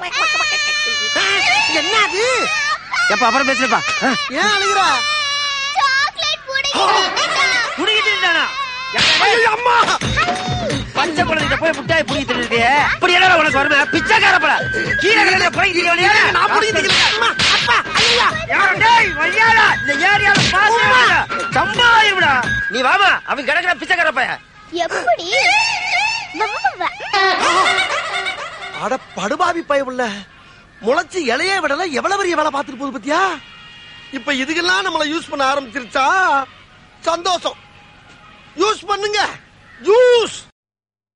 என்ன அது எப்ப அப்புறம் பேசுறப்பா ஏன் அழுகுற சாக்லேட் புடிங்க புடிக்கிட்டு இருந்தானா ஐயோ, அம்மா பச்சை குழந்தைகிட்ட போய் முட்டாய் புடிக்கிட்டு இருக்கியே இப்படி என்ன உனக்கு வருமே பிச்சைக்கார பட கீழே கிடந்த புடிக்கிட்டு நான் புடிக்கிட்டு அம்மா அப்பா ஐயா டேய் வையாடா இந்த ஏரியால பாத்து சம்பாயிருடா நீ வாமா அவன் கிடக்குற பிச்சைக்கார பையன் எப்படி வா, வா, வா. அட படுபாவி பயவுள்ள முளைச்சு இலைய விடல எவ்வளவு பெரிய வேலை பார்த்துட்டு போகுது பத்தியா இப்ப இதுக்கெல்லாம் நம்மள யூஸ் பண்ண ஆரம்பிச்சிருச்சா சந்தோஷம் யூஸ் பண்ணுங்க யூஸ்